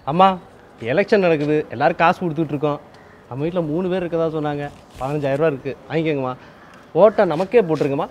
அம்மா எலெக்ஷன் நடக்குது எல்லாரும் காசு கொடுத்துட்டு இருக்கோம் நம்ம வீட்டில் மூணு பேர் இருக்கதா சொன்னாங்க பதினஞ்சாயிரம் ரூபா இருக்குது வாங்கிக்கோங்கம்மா ஓட்டை நமக்கே போட்டுருங்கம்மா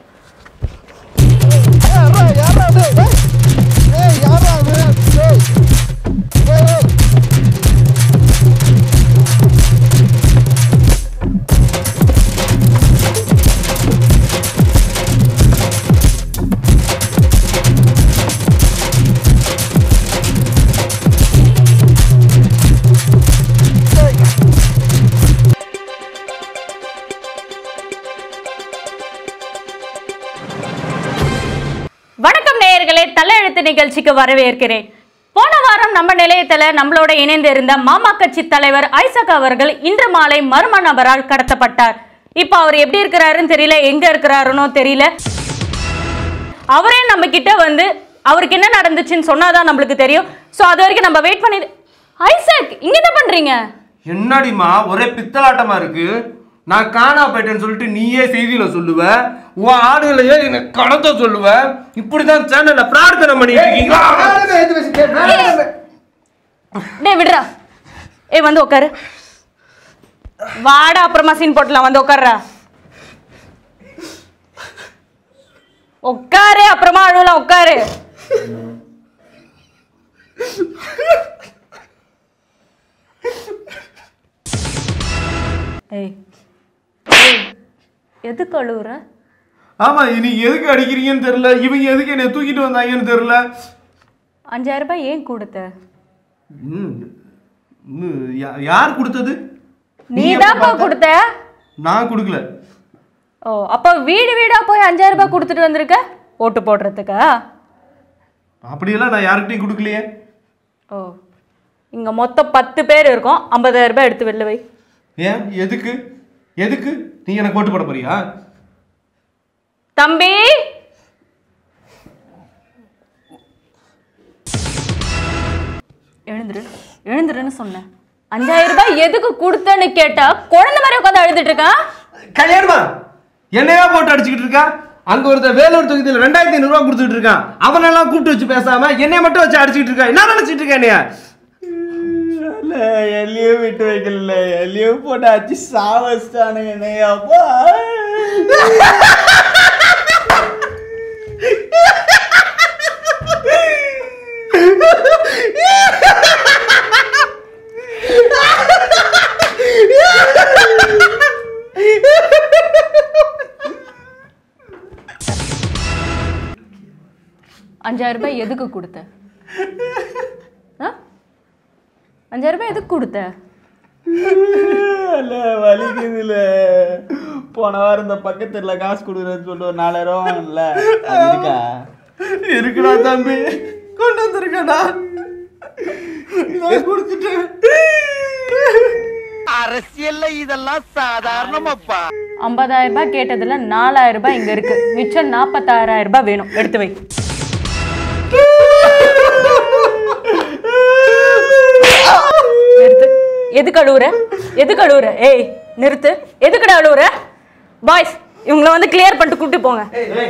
வணக்கம் நேயர்களே தலையெழுத்து நிகழ்ச்சிக்கு வரவேற்கிறேன் போன வாரம் நம்ம நிலையத்துல நம்மளோட இணைந்து இருந்த மாமா கட்சி தலைவர் ஐசக் அவர்கள் இன்று மாலை மர்ம நபரால் கடத்தப்பட்டார் இப்போ அவர் எப்படி இருக்கிறாருன்னு தெரியல எங்க இருக்கிறாருன்னு தெரியல அவரே நம்ம கிட்ட வந்து அவருக்கு என்ன நடந்துச்சுன்னு சொன்னாதான் நம்மளுக்கு தெரியும் ஸோ அது வரைக்கும் நம்ம வெயிட் பண்ணி ஐசக் இங்க என்ன பண்றீங்க என்னடிமா ஒரே பித்தலாட்டமா இருக்கு நான் காணா போயிட்டேன்னு சொல்லிட்டு நீயே செய்தியில சொல்லுவ உன் ஆடுகளையே என்ன கடத்த சொல்லுவ இப்படிதான் சேனல்ல பிரார்த்தனை பண்ணிட்டு இருக்கீங்களா டேய் விடுறா ஏய் வந்து உட்காரு வாடா அப்புறமா சீன் போட்டலாம் வந்து உட்காருடா உட்காரு அப்புறமா அழுவலாம் உட்காரு ஏய் ஏய், எதுக்கு அழுவுற ஆமா நீ எதுக்கு அடிக்கிறீங்கன்னு தெரியல இவங்க எதுக்கு என்னை தூக்கிட்டு வந்தாங்கன்னு தெரியல அஞ்சாயிரம் ரூபாய் ஏன் கொடுத்த ம், ம், யா- யார் கொடுத்தது நீதான்ப்பா கொடுத்த நான் கொடுக்கல ஓ அப்போ வீடு வீடா போய் அஞ்சாயிரம் ரூபாய் கொடுத்துட்டு வந்திருக்க ஓட்டு போடுறதுக்கா அப்படியெல்லாம் நான் யாருக்கிட்டையும் கொடுக்கலையே ஓ இங்க மொத்தம் பத்து பேர் இருக்கோம் ஐம்பதாயிரம் ரூபாய் எடுத்து வெளில வை ஏன் எதுக்கு எதுக்கு நீ எனக்கு ஓட்டு போட போறியா தம்பி எழுந்துரு எழுந்துருன்னு சொன்னேன் அஞ்சாயிரம் ரூபாய் எதுக்கு கொடுத்தேன்னு கேட்டா குழந்தை மாதிரி உட்காந்து அழுதுட்டு இருக்கான் கல்யாணமா என்னையா போட்டு அடிச்சுக்கிட்டு இருக்கா அங்க ஒருத்தர் வேலூர் தொகுதியில் ரெண்டாயிரத்தி ஐநூறு ரூபா கொடுத்துட்டு இருக்கான் அவனெல்லாம் கூப்பிட்டு வச்சு பேசாம என்னைய மட்டும் வச்சு அடிச்சுக்கிட்டு இருக்கா என்ன நினைச்சிட்டு இருக்க என்னைய எல்லையும் விட்டு வைக்கல எல்லையும் போட்டு அடிச்சு சாவச்சிட்டானுங்க என்னையாப்பா அஞ்சாயிரம் ரூபாய் எதுக்கு கொடுத்த ஆ? அஞ்சாயிரம் ரூபாய் எதுக்கு கொடுத்த இல்ல வலிக்குதுல போன வாரம் இந்த பக்கத்துல காசு கொடுக்குறேன்னு சொல்லிட்டு ஒரு நாலாயிரம் இல்ல அது இருக்கா இருக்குடா தம்பி கொண்டு வந்திருக்கடா நான் கொடுத்துட்டேன் அரசியல்ல இதெல்லாம் சாதாரணமாப்பா ஐம்பதாயிரம் ரூபாய் கேட்டதுல நாலாயிரம் ரூபாய் இங்க இருக்கு மிச்சம் நாற்பத்தாறாயிரம் ரூபாய் வேணும் எடுத்து வை நிறுத்து எதுக்கு அழுவுற எதுக்கு அழுவுற ஏய் நிறுத்து எதுக்குடா அழுவுற பாய்ஸ் இவங்கள வந்து கிளியர் பண்ணிட்டு கூட்டி போங்க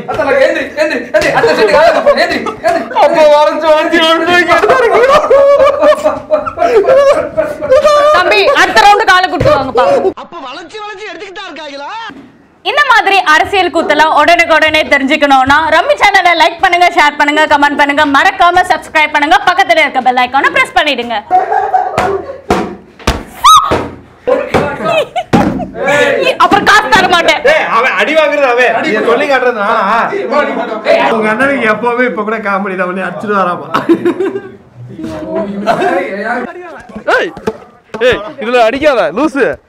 அப்போ வரைஞ்சு வரைஞ்சு தம்பி அடுத்த ரவுண்டு காலை கூட்டு வாங்கப்பா அப்ப வளைச்சு வளைச்சு எடுத்துக்கிட்டா இருக்காங்களா இந்த மாதிரி அரசியல் கூத்தெல்லாம் உடனுக்குடனே தெரிஞ்சுக்கணும்னா ரம்மி சேனலை லைக் பண்ணுங்க ஷேர் பண்ணுங்க கமெண்ட் பண்ணுங்க மறக்காம சப்ஸ்கிரைப் பண்ணுங்க பக்கத்துல இருக்க பெல் ஐக்கானை பிரஸ் பண்ணிடுங்க அப்புறம் காசு தர மாட்டேன் அவன் அடி வாங்குறது அவன் நீ சொல்லி காட்டுறது நானா உங்க அண்ணனுக்கு எப்பவுமே இப்ப கூட காமெடி தான் பண்ணி அடிச்சுட்டு வராமா ஏய் ஏய் இதுல அடிக்காத லூசு